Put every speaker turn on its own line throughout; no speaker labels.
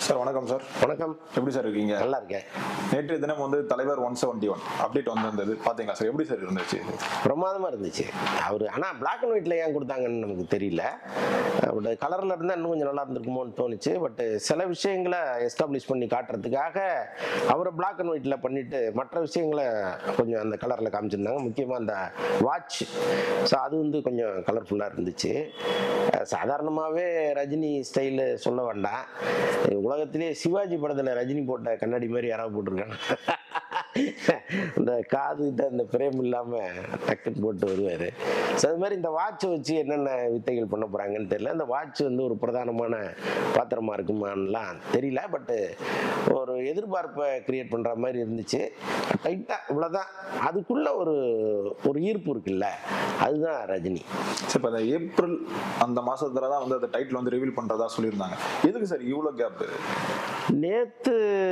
Sir வணக்கம் sir
வணக்கம்
எப்படி சார் இருக்கீங்க
நல்லா இருக்கேன்
நேற்றைய தினம் வந்து தலைவர் ஒன் செவன்டி ஒன் அப்டேட் வந்திருந்தது பாத்தீங்களா சார் எப்படி சார் இருந்துச்சு
பிரமாதமா இருந்துச்சு அவர் ஆனா பிளாக் அண்ட் ஒயிட்ல ஏன் கொடுத்தாங்கன்னு நமக்கு தெரியல பட் கலர்ல இருந்தா இன்னும் கொஞ்சம் நல்லா இருந்திருக்குமோன்னு தோணுச்சு பட் சில விஷயங்களை எஸ்டாப்ளிஷ் பண்ணி காட்டுறதுக்காக அவரை பிளாக் அண்ட் ஒயிட்ல பண்ணிட்டு மற்ற விஷயங்களை கொஞ்சம் அந்த கலர்ல காமிச்சிருந்தாங்க முக்கியமா அந்த வாட்ச் ஸோ அது வந்து கொஞ்சம் கலர்ஃபுல்லாக இருந்துச்சு அஹ் சாதாரணமாகவே ரஜினி ஸ்டைலு சொல்ல வேண்டாம் உலகத்திலே சிவாஜி படத்தில் ரஜினி போட்ட கண்ணாடி மாதிரி யாராவது போட்டிருக்காங்க இந்த காதுகிட்ட அந்த பிரேம் இல்லாமல் டக்குன்னு போட்டு வருவார் ஸோ அது மாதிரி இந்த வாட்சை வச்சு என்னென்ன வித்தைகள் பண்ண போகிறாங்கன்னு தெரியல இந்த வாட்ச் வந்து ஒரு பிரதானமான பாத்திரமா இருக்குமான்லாம் தெரியல பட்டு ஒரு எதிர்பார்ப்பை கிரியேட் பண்ணுற மாதிரி இருந்துச்சு டைட்டாக இவ்வளோதான் அதுக்குள்ள ஒரு ஒரு ஈர்ப்பு இருக்குல்ல அதுதான் ரஜினி
சார் இப்போ அந்த ஏப்ரல் அந்த மாசத்துல தான் வந்து அந்த டைட்டில் வந்து ரிவீல் பண்றதா சொல்லியிருந்தாங்க எதுக்கு சார் இவ்வளோ கேப்
நேத்து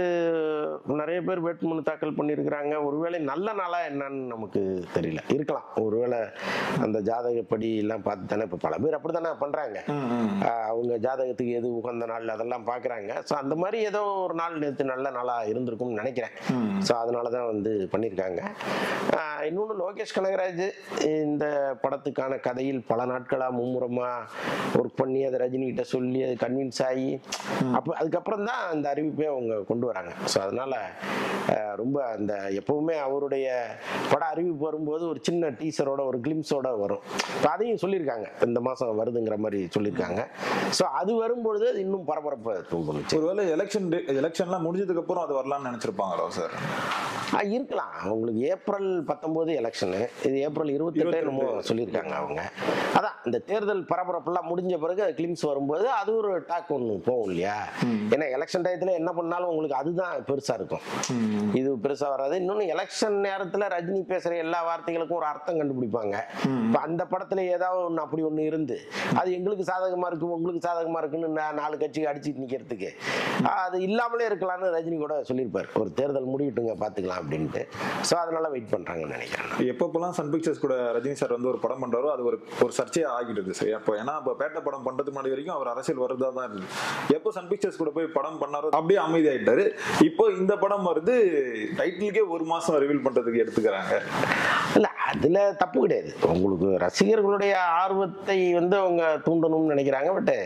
நிறைய பேர் வேட்புமனு தாக்கல் பண்ணியிருக்கிறாங்க ஒருவேளை நல்ல நாளா என்னன்னு நமக்கு தெரியல இருக்கலாம் ஒருவேளை அந்த ஜாதகப்படி எல்லாம் பார்த்து தானே இப்போ பல பேர் அப்படித்தானே பண்றாங்க ஆஹ் அவங்க ஜாதகத்துக்கு எது உகந்த நாள் அதெல்லாம் பார்க்குறாங்க ஸோ அந்த மாதிரி ஏதோ ஒரு நாள் நேற்று நல்ல நாளாக இருந்திருக்கும்னு நினைக்கிறேன் ஸோ அதனால தான் வந்து பண்ணியிருக்காங்க ஆஹ் இன்னொன்று லோகேஷ் கனகராஜ் இந்த படத்துக்கான கதையில் பல நாட்களாக மும்முரமாக ஒர்க் பண்ணி அதை ரஜினிகிட்ட சொல்லி அது கன்வின்ஸ் ஆகி அப்போ அதுக்கப்புறம் தான் அந்த அறிவிப்பே அவங்க கொண்டு வராங்க ஸோ அதனால ஆஹ் ரொம்ப அந்த எப்பவுமே அவருடைய பட அறிவிப்பு வரும்போது ஒரு சின்ன டீசரோட ஒரு கிளிம்ஸோட வரும் இப்போ அதையும் சொல்லியிருக்காங்க இந்த மாதம் வருதுங்கிற மாதிரி சொல்லியிருக்காங்க ஸோ அது வரும்பொழுது அது இன்னும் பரபரப்பை தூண்டுச்சு
ஒருவேளை எலெக்ஷன் எலெக்ஷன்லாம் முடிஞ்சதுக்கு அப்புறம் அது வரலாம்னு நினைச்சிருப்பாங்களோ சார்
ஆ, இருக்கலாம் அவங்களுக்கு ஏப்ரல் பத்தொன்பது எலெக்ஷனு இது ஏப்ரல் இருபத்தெட்டு என்னமோ சொல்லியிருக்காங்க அவங்க அதான் இந்த தேர்தல் பரபரப்பெல்லாம் முடிஞ்ச பிறகு அது கிளிம்ஸ் வரும்போது அது ஒரு டாக் ஒன்று போகும் இல்லையா ஏன்னா எலெக்ஷன் டயத்தில் என்ன பண்ணாலும் உங்களுக்கு அதுதான் பெருசாக இருக்கும் இது பெருசாக வராது இன்னொன்று எலெக்ஷன் நேரத்தில் ரஜினி பேசுகிற எல்லா வார்த்தைகளுக்கும் ஒரு அர்த்தம் கண்டுபிடிப்பாங்க இப்போ அந்த படத்தில் ஏதாவது ஒன்று அப்படி ஒன்று இருந்து அது எங்களுக்கு சாதகமாக இருக்கு உங்களுக்கு சாதகமாக இருக்குன்னு நா- நாலு கட்சி அடிச்சுட்டு நிற்கிறதுக்கு அது இல்லாமலே இருக்கலாம்னு ரஜினி கூட சொல்லியிருப்பார் ஒரு தேர்தல் முடியட்டுங்க பார்த்துக்கலாம் அப்படின்ட்டு ஸோ அதனால வெயிட் பண்ணுறாங்கன்னு நினைக்கிறேன் நான்.
எப்பப்பெல்லாம் சன் பிக்சர்ஸ் கூட ரஜினி சார் வந்து ஒரு படம் பண்றாரோ அது ஒரு ஒரு சர்ச்சையா ஆகிடுது சரி அப்போ ஏன்னா இப்போ பேட்ட படம் பண்றதுக்கு முன்னாடி வரைக்கும் அவர் அரசியல் வருதா தான் இருக்கு எப்போ சன் பிக்சர்ஸ் கூட போய் படம் பண்ணாரோ அப்படியே அமைதி ஆயிட்டாரு இப்போ இந்த படம் வருது டைட்டிலுக்கே ஒரு மாசம் ரிவீல் பண்றதுக்கு எடுத்துக்கிறாங்க
இல்லை அதில் தப்பு கிடையாது உங்களுக்கு ரசிகர்களுடைய ஆர்வத்தை வந்து அவங்க தூண்டணும்னு நினைக்கிறாங்க பட்டு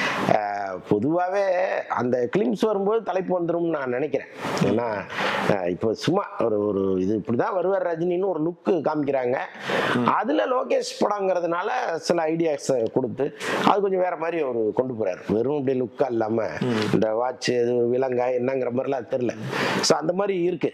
பொதுவாகவே அந்த கிளிம்ஸ் வரும்போது தலைப்பு வந்துரும்னு நான் நினைக்கிறேன் ஏன்னா அஹ், இப்போ சும்மா ஒரு ஒரு இது இப்படி தான் வருவார் ரஜினின்னு ஒரு லுக்கு காமிக்கிறாங்க அதில் லோகேஷ் படங்கிறதுனால சில ஐடியாஸ் கொடுத்து அது கொஞ்சம் வேற மாதிரி ஒரு கொண்டு போறாரு வெறும் இப்படி லுக்காக இல்லாமல் இந்த வாட்ச் இது விலங்கா என்னங்கிற மாதிரிலாம் தெரில ஸோ அந்த மாதிரி இருக்கு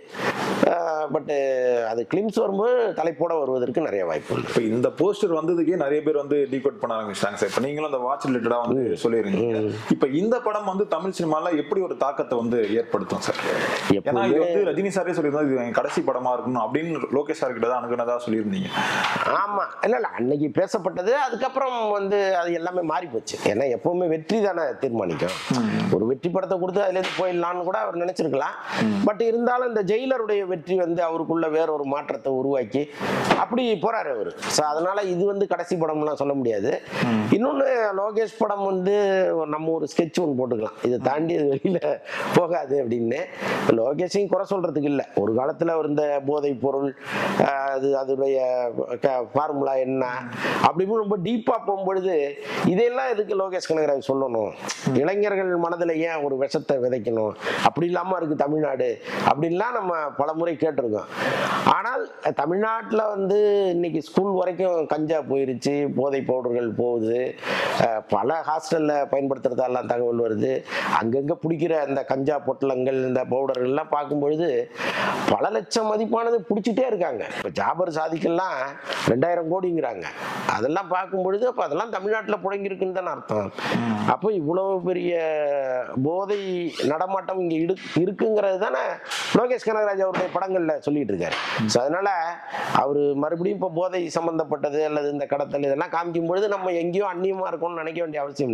பட்டு அது கிளிம்ஸ் வரும்போது தலைப்போட வருவதற்கு நிறைய வாய்ப்பு உண்டு
இப்போ இந்த போஸ்டர் வந்ததுக்கே நிறைய பேர் வந்து டீகோட் பண்ண ஆரம்பிச்சிட்டாங்க சார் இப்போ நீங்களும் அந்த வாட்ச் ரிலேட்டடா வந்து சொல்லிருக்கீங்க இப்போ இந்த படம் வந்து தமிழ் சினிமால எப்படி ஒரு தாக்கத்தை வந்து ஏற்படுத்தும் சார் ஏன்னா இது வந்து ரஜினி சாரே சொல்லியிருந்தா இது என் கடைசி படமா இருக்கணும் அப்படின்னு லோகேஷ் சார் கிட்ட தான் அணுகுனதா சொல்லியிருந்தீங்க
ஆமா இல்ல இல்ல அன்னைக்கு பேசப்பட்டது அதுக்கப்புறம் வந்து அது எல்லாமே மாறி போச்சு ஏன்னா எப்பவுமே வெற்றி தானே தீர்மானிக்கும் ஒரு வெற்றி படத்தை கொடுத்து அதுல இருந்து போயிடலாம்னு கூட அவர் நினைச்சிருக்கலாம் பட் இருந்தாலும் இந்த ஜெயிலருடைய வெற்றி வந்து அவருக்குள்ள வேற ஒரு மாற்றத்தை உருவாக்கி அப்படி போறாரு அவர் ஸோ அதனால இது வந்து கடைசி படம்லாம் சொல்ல முடியாது இன்னொன்னு லோகேஷ் படம் வந்து நம்ம ஒரு ஸ்கெட்ச் ஒன்று போட்டுக்கலாம் இதை தாண்டி அது வெளியில போகாது அப்படின்னு லோகேஷையும் குறை சொல்றதுக்கு இல்லை ஒரு காலத்துல அவர் இந்த போதைப் பொருள் ஆஹ், அது அதோடைய ஃபார்முலா என்ன அப்படி இப்படி ரொம்ப டீப்பா போகும்பொழுது இதையெல்லாம் எதுக்கு லோகேஷ் கனகராஜ் சொல்லணும் இளைஞர்கள் மனதில் ஏன் ஒரு விஷத்தை விதைக்கணும் அப்படி இல்லாம இருக்கு தமிழ்நாடு அப்படின்லாம் நம்ம பல முறை கேட்டிருக்கோம் ஆனால் தமிழ்நாட்டில் வந்து இன்னைக்கு ஸ்கூல் வரைக்கும் கஞ்சா போயிருச்சு போதை பவுடர்கள் போகுது அஹ் பல ஹாஸ்டலில் பயன்படுத்துறதெல்லாம் தகவல் வருது அங்கங்கே பிடிக்கிற அந்த கஞ்சா பொட்டலங்கள் இந்த பவுடர்கள்லாம் பார்க்கும்பொழுது பல லட்சம் மதிப்பானது பிடிச்சிட்டே இருக்காங்க இப்போ ஜாபர் சாதிக்கெல்லாம் ரெண்டாயிரம் கோடிங்கிறாங்க அதெல்லாம் பார்க்கும்பொழுது அப்போ அதெல்லாம் தமிழ்நாட்டில் புழங்கியிருக்குன்னு தானே அர்த்தம் அப்போ இவ்வளவு பெரிய போதை நடமாட்டம் இங்கே இடு இருக்குங்கிறது தானே லோகேஷ் கனகராஜ் அவருடைய படங்களில் சொல்லிட்டு இருக்காரு ஸோ அதனால அவர் மறுபடியும் இப்போ போதை சம்பந்தப்பட்டது அல்லது இந்த கடத்தல் இதெல்லாம் காமிக்கும் பொழுது நம்ம எங்கேயோ அந்நியமா இருக்கணும்னு நினைக்க வேண்டிய அவசியம் இல்லை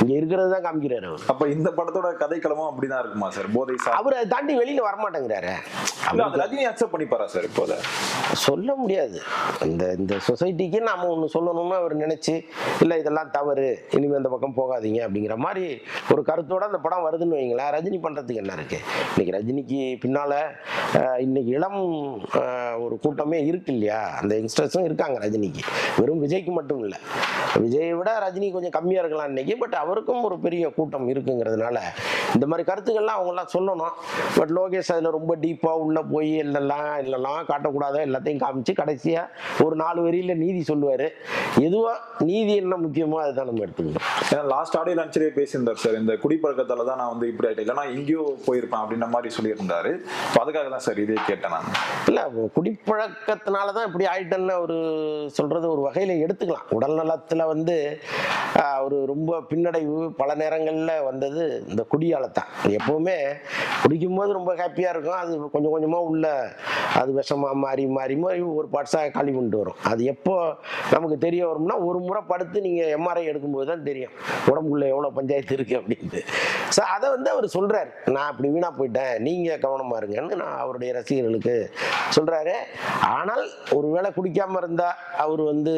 இங்க இருக்கிறது தான் காமிக்கிறாரு அவர்
அப்ப இந்த படத்தோட கதைக்களமும் அப்படிதான் இருக்குமா சார் போதை சா
அவர் அதை தாண்டி வெளியில வரமாட்டேங்கிறாரு
இல்ல, அது ரஜினி அக்செப்ட் பண்ணிப்பாரா சார் இப்போ அதை?
சொல்ல முடியாது இந்த இந்த சொசைட்டிக்கு நாம ஒன்று சொல்லணும்னு அவர் நினைச்சு இல்லை இதெல்லாம் தவறு இனிமே இந்த பக்கம் போகாதீங்க அப்படிங்கிற மாதிரி ஒரு கருத்தோட அந்த படம் வருதுன்னு வைங்களேன் ரஜினி பண்றதுக்கு என்ன இருக்கு இன்னைக்கு ரஜினிக்கு பின்னால அஹ், இன்னைக்கு இளம் அஹ், ஒரு கூட்டமே இருக்கு இல்லையா அந்த யங்ஸ்டர்ஸும் இருக்காங்க ரஜினிக்கு வெறும் விஜய்க்கு மட்டும் இல்லை விஜயை விட ரஜினி கொஞ்சம் கம்மியா இருக்கலாம் இன்னைக்கு பட் அவருக்கும் ஒரு பெரிய கூட்டம் இருக்குங்கிறதுனால இந்த மாதிரி கருத்துக்கள்லாம் அவங்கெல்லாம் சொல்லணும் பட் லோகேஷ் அதில் ரொம்ப டீப்பாக உள்ளே போய் இல்லைலாம் இல்லைலாம் காட்டக்கூடாத எல்லாத்தையும் காமிச்சு கடைசியாக ஒரு நாலு வரியில நீதி சொல்லுவார் எதுவோ நீதி என்ன முக்கியமோ அதுதான் நம்ம எடுத்துக்கணும்
ஏன்னா லாஸ்ட் ஆடியோ லஞ்சிலே பேசியிருந்தார் சார் இந்த குடிப்பழக்கத்தால தான் நான் வந்து இப்படி ஆயிட்டேன் இல்லைன்னா எங்கேயோ போயிருப்பேன் அப்படின்ற மாதிரி சொல்லியிருந்தாரு இப்போ அதுக்காக தான் சார் இதே கேட்டேன் நான்
இல்லை குடிப்பழக்கத்தினால தான் இப்படி ஆயிட்டேன்னு அவர் சொல்றது ஒரு வகையில் எடுத்துக்கலாம் உடல் நலத்தில் வந்து ஆஹ், ஒரு ரொம்ப பின்னடைவு பல நேரங்களில் வந்தது இந்த குடியால தான் எப்பவுமே குடிக்கும்போது ரொம்ப ஹாப்பியாக இருக்கும் அது கொஞ்சம் கொஞ்சமாக உள்ள அது விஷமாக மாறி மாறி மாறி ஒரு பார்ட்ஸாக காலி பண்ணிட்டு வரும் அது எப்போ நமக்கு தெரிய வரும்னா ஒரு முறை படுத்து நீங்கள் எம்ஆர்ஐ எடுக்கும்போது தான் தெரியும் உடம்புக்குள்ள எவ்வளோ பஞ்சாயத்து இருக்குது அப்படின்ட்டு ஸோ அதை வந்து அவர் சொல்கிறார் நான் அப்படி வீணாக போயிட்டேன் நீங்கள் கவனமாக இருங்கன்னு நான் அவருடைய ரசிகர்களுக்கு சொல்கிறாரு ஆனால் ஒருவேளை குடிக்காமல் இருந்தால் அவர் வந்து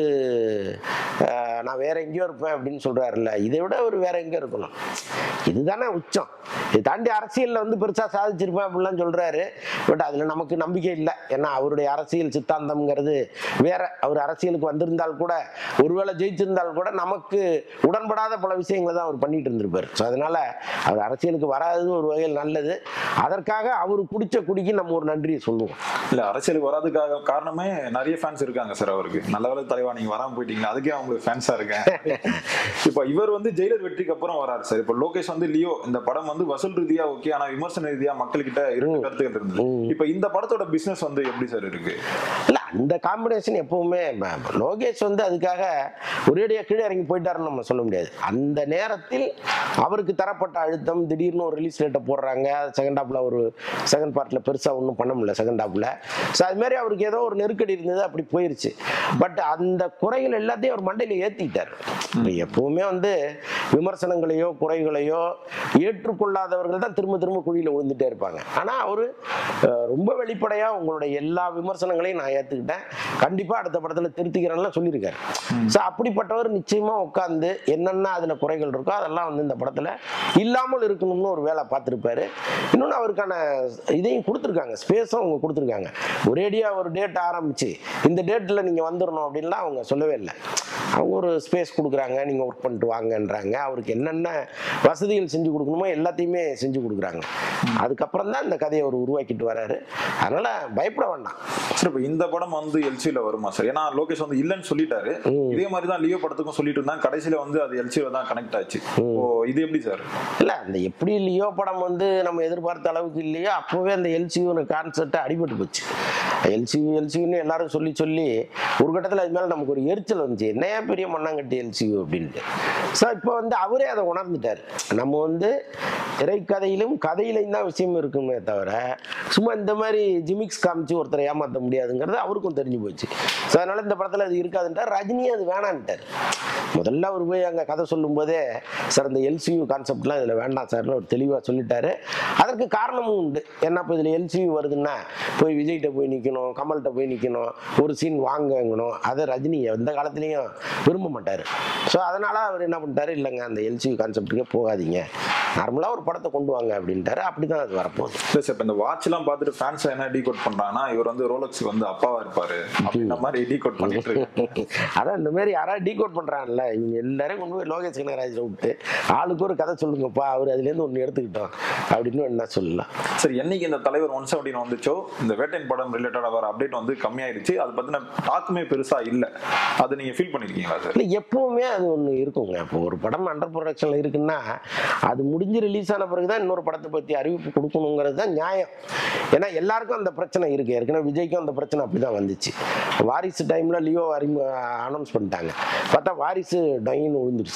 ஆஹ், நான் வேற எங்கேயோ இருப்பேன் அப்படின்னு சொல்கிறாருல்ல இதை விட அவர் வேற எங்கே இருக்கணும் இதுதானே உச்சம் இதை தாண்டி அரசியலில் வந்து பெருசாக சாதிச்சிருப்பேன் அப்படிலாம் சொல்கிறாரு பட் அதில் நமக்கு நம்பிக்கை இல்லை ஏன்னா அவருடைய அரசியல் சித்தாந்தம்ங்கிறது வேற அவர் அரசியலுக்கு வந்திருந்தால் கூட ஒருவேளை ஜெயிச்சிருந்தால் கூட நமக்கு உடன்படாத பல விஷயங்களை தான் அவர் பண்ணிட்டு இருந்திருப்பார் ஸோ அதனால அவர் அரசியலுக்கு வராதது ஒரு வகையில் நல்லது அதற்காக அவர் குடிச்ச குடிக்கு நம்ம ஒரு நன்றியை சொல்லுவோம்
இல்ல அரசியலுக்கு வராதுக்காக காரணமே நிறைய ஃபேன்ஸ் இருக்காங்க சார் அவருக்கு நல்ல வேலை தலைவா நீங்க வராம போயிட்டீங்களா அதுக்கே அவங்களுக்கு ஃபேன்ஸா இருக்கேன் இப்போ இவர் வந்து ஜெயிலர் வெற்றிக்கு அப்புறம் வராரு சார் இப்போ லோகேஷ் வந்து லியோ இந்த படம் வந்து வசூல் ரீதியா ஓகே ஆனா விமர்சன ரீதியா மக்கள்கிட்ட இரண்டு கருத்துக்கள் இருந்தது இப்போ இந்த படத்தோட பிசினஸ் வந்து எப்படி சார் இருக்கு
இல்ல அந்த காம்பினேஷன் எப்பவுமே ம- ம- லோகேஷ் வந்து அதுக்காக ஒரேடியாக கீழே இறங்கி போயிட்டாருன்னு நம்ம சொல்ல முடியாது அந்த நேரத்தில் அவருக்கு தரப்பட்ட அழுத்தம் திடீர்னு ஒரு ரிலீஸ் டேட்டை போடுறாங்க செகண்ட் ஹாப்ல ஒரு செகண்ட் பார்ட்ல பெருசா ஒன்றும் பண்ண முடியல செகண்ட் ஹாப்ல ஸோ அது மாதிரி அவருக்கு ஏதோ ஒரு நெருக்கடி இருந்தது அப்படி போயிருச்சு பட் அந்த குறைகள் எல்லாத்தையும் அவர் மண்டையில ஏத்திக்கிட்டார் இப்ப எப்பவுமே வந்து விமர்சனங்களையோ குறைகளையோ ஏற்றுக்கொள்ளாதவர்கள் தான் திரும்ப திரும்ப குழியில விழுந்துட்டே இருப்பாங்க ஆனா அவரு அஹ், ரொம்ப வெளிப்படையா உங்களுடைய எல்லா விமர்சனங்களையும் நான் ஏத்துக்கிட்டேன் கண்டிப்பா அடுத்த படத்துல திருத்திக்கிறேன்லாம் சொல்லியிருக்காரு ஸோ அப்படிப்பட்டவர் நிச்சயமா உட்காந்து என்னென்ன அதுல குறைகள் இருக்கோ அதெல்லாம் வந்து இந்த படத்துல இல்லாமல் இருக்கணும்னு ஒரு வேலை பார்த்துருப்பாரு இன்னொன்று அவருக்கான இதையும் கொடுத்துருக்காங்க ஸ்பேஸும் அவங்க கொடுத்துருக்காங்க ஒரேடியா ஒரு டேட் ஆரம்பிச்சு இந்த டேட்டில் நீங்கள் வந்துடணும் அப்படின்லாம் அவங்க சொல்லவே இல்லை அவங்க ஒரு ஸ்பேஸ் கொடுக்குறாங்க நீங்கள் ஒர்க் பண்ணிட்டு வாங்கன்றாங்க அவருக்கு என்னென்ன வசதிகள் செஞ்சு கொடுக்கணுமோ எல்லாத்தையுமே செஞ்சு கொடுக்குறாங்க அதுக்கப்புறம் தான் இந்த கதையை அவர் உருவாக்கிட்டு வராரு அதனால பயப்பட வேண்டாம்
சார் இப்போ இந்த படம் வந்து எல்சியில வருமா சார் ஏன்னா லோகேஷ் வந்து இல்லைன்னு சொல்லிட்டாரு இதே மாதிரி தான் லியோ படத்துக்கும் சொல்லிட்டு இருந்தாங்க கடைசியில வந்து அது எல்சியில தான் கனெக்ட் ஆச்சு ஓ இது எப்படி சார்
இல்லை அந்த எப்படி லியோ படம் வந்து நம்ம எதிர்பார்த்த அளவுக்கு இல்லையோ அப்போவே அந்த எல்சியூன்னு கான்செப்ட் அடிபட்டு போச்சு எல்சியூ எல்சியூன்னு எல்லாரும் சொல்லி சொல்லி ஒரு கட்டத்தில் அது மேலே நமக்கு ஒரு எரிச்சல் வந்துச்சு என்னையா பெரிய மண்ணாங்கட்டி எல்சியூ அப்படின்ட்டு ஸோ இப்போ வந்து அவரே அதை உணர்ந்துட்டார் நம்ம வந்து திரைக்கதையிலும் கதையிலையும் தான் விஷயம் இருக்குமே தவிர சும்மா இந்த மாதிரி ஜிமிக்ஸ் காமிச்சு ஒருத்தரை ஏமாற்ற முடியாதுங்கிறது அவருக்கும் தெரிஞ்சு போச்சு ஸோ அதனால இந்த படத்தில் அது இருக்காதுன்ட்டார் ரஜினி அது வேணான்ட்டார் முதல்ல அவர் போய் அங்கே கதை சொல்லும்போதே சார் இந்த எல்சியூ கான்செப்ட்லாம் இதில் வேண்டாம் சார்னு அவர் தெளிவாக சொல்லிட்டாரு அதற்கு காரணமும் உண்டு ஏன்னா இப்போ இதில் எல்சியூ வருதுன்னா போய் விஜய்கிட்ட போய் நிற்கணும் கமல்கிட்ட போய் நிற்கணும் ஒரு சீன் வாங்கணும் அதை ரஜினி எந்த காலத்துலேயும் விரும்ப மாட்டார் ஸோ அதனால் அவர் என்ன பண்ணிட்டாரு இல்லைங்க அந்த எல்சியூ கான்செப்ட்டுக்கே போகாதீங்க நார்மலாக ஒரு படத்தை கொண்டு வாங்க அப்படின்ட்டாரு அப்படி தான் அது வரப்போகுது
இல்ல சார் இப்ப இந்த வாட்ச் எல்லாம் பார்த்துட்டு ஃபேன்ஸ் என்ன டீகோட் பண்றாங்கன்னா இவர் வந்து ரோலக்ஸ் வந்து அப்பாவா இருப்பாரு அப்படின்ற மாதிரி டீகோட் பண்ணிட்டு இருக்காங்க
அதான் இந்த மாதிரி யாராவது டீகோட் பண்றாங்கல்ல இவங்க எல்லாரையும் கொண்டு போய் லோகேஷ் கனகராஜ் விட்டு ஆளுக்கு ஒரு கதை சொல்லுங்கப்பா அவர் அதுலேருந்து ஒன்று எடுத்துக்கிட்டோம் அப்படின்னு என்ன சொல்லலாம்
சரி என்னைக்கு இந்த தலைவர் ஒன் செவன்டீன் வந்துச்சோ இந்த வேட்டைன் படம் ரிலேட்டடா வர அப்டேட் வந்து கம்மியாயிருச்சு அது பத்தின டாக்குமே பெருசா இல்ல அது நீங்க ஃபீல் பண்ணிருக்கீங்களா சார்
இல்லை எப்பவுமே அது ஒன்று இருக்குங்க இப்போ ஒரு படம் அண்டர் ப்ரொடக்ஷனில் இருக்குன்னா அது முடிஞ்சு ரிலீஸ் ஆன பிறகு தான் இன்னொரு படத்தை பற்றி அறிவிப்பு கொடுக்கணுங்கிறது தான் நியாயம் ஏன்னா எல்லாருக்கும் அந்த பிரச்சனை இருக்கு ஏற்கனவே விஜய்க்கும் அந்த பிரச்சனை அப்படி தான் வந்துச்சு வாரிசு டைமில் லியோ அறிமு அனௌன்ஸ் பண்ணிட்டாங்க பார்த்தா வாரிசு டைன்னு விழுந்துருச்சு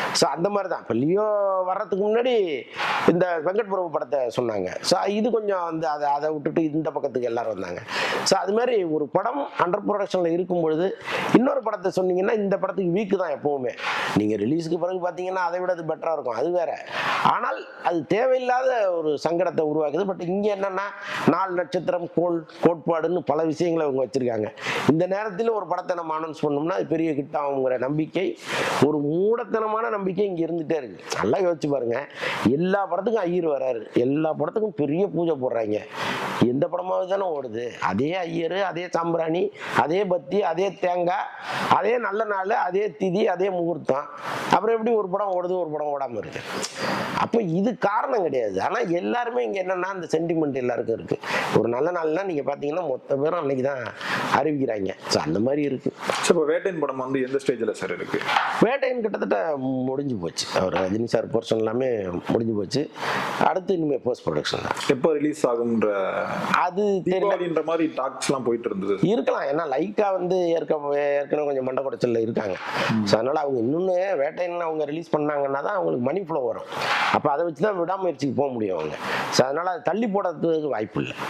ஸோ அந்த மாதிரி தான் இப்போ லியோ வர்றதுக்கு முன்னாடி இந்த வெங்கட் பிரபு படத்தை சொன்னாங்க ஸோ இது கொஞ்சம் வந்து அதை அதை விட்டுட்டு இந்த பக்கத்துக்கு எல்லாரும் வந்தாங்க ஸோ அது மாதிரி ஒரு படம் அண்டர் ப்ரொடக்ஷனில் இருக்கும் பொழுது இன்னொரு படத்தை சொன்னீங்கன்னா இந்த படத்துக்கு வீக்கு தான் எப்பவுமே நீங்கள் ரிலீஸுக்கு பிறகு பார்த்தீங்கன்னா அதை விட அது பெட்டராக இருக்கும் அது வேற ஆனால் அது தேவையில்லாத ஒரு சங்கடத்தை உருவாக்குது பட் இங்கே என்னன்னா நாலு நட்சத்திரம் கோல் கோட்பாடுன்னு பல விஷயங்களை அவங்க வச்சிருக்காங்க இந்த நேரத்தில் ஒரு படத்தை நம்ம அனௌன்ஸ் பண்ணோம்னா அது பெரிய ஹிட் ஆகுங்கிற நம்பிக்கை ஒரு மூடத்தனமான நம்பிக்கை இங்கே இருந்துகிட்டே இருக்கு நல்லா யோசிச்சு பாருங்க எல்லா படத்துக்கும் ஐயர் வராரு எல்லா படத்துக்கும் பெரிய பூஜை போடுறாங்க எந்த படமாவது தானே ஓடுது அதே ஐயர் அதே சாம்பிராணி அதே பத்தி அதே தேங்காய் அதே நல்ல நாள் அதே திதி அதே முகூர்த்தம் அப்புறம் எப்படி ஒரு படம் ஓடுது ஒரு படம் ஓடாம இருக்கு அப்போ இது காரணம் கிடையாது ஆனா எல்லாருமே இங்க என்னன்னா அந்த சென்டிமெண்ட் எல்லாருக்கும் இருக்கு ஒரு நல்ல நாள்னா நீங்க பாத்தீங்கன்னா மொத்த பேரும் அன்னைக்கு தான் அறிவிக்கிறாங்க ஸோ அந்த மாதிரி இருக்கு
சார் இப்போ வேட்டையின் படம் வந்து எந்த ஸ்டேஜ்ல சார் இருக்கு
வேட்டையன் கிட்டத்தட்ட முடிஞ்சு போச்சு அவர் ரஜினி சார் போர்ஷன் எல்லாமே முடிஞ்சு போச்சு அடுத்து இனிமேல் போஸ்ட் ப்ரொடக்ஷன் தான்
எப்போ ரிலீஸ் ஆகும்ன்ற
அது தெரியல
தீபாவளின்ற மாதிரி டாக்ஸ் எல்லாம் போயிட்டு இருந்தது
இருக்கலாம் ஏன்னா லைக்கா வந்து ஏற்கனவே ஏற்கனவே கொஞ்சம் மண்டை குடைச்சல்ல இருக்காங்க ஸோ அதனால அவங்க இன்னொன்று வேட்டைன்னு அவங்க ரிலீஸ் பண்ணாங்கன்னா தான் அவங்களுக்கு மணி ஃப்ளோ வரும் அப்போ அதை வச்சு தான் விடாமுயற்சிக்கு போக முடியும் அவங்க ஸோ அதனால அதை தள்ளி போடுறதுக்கு வாய்ப்பு இல்லை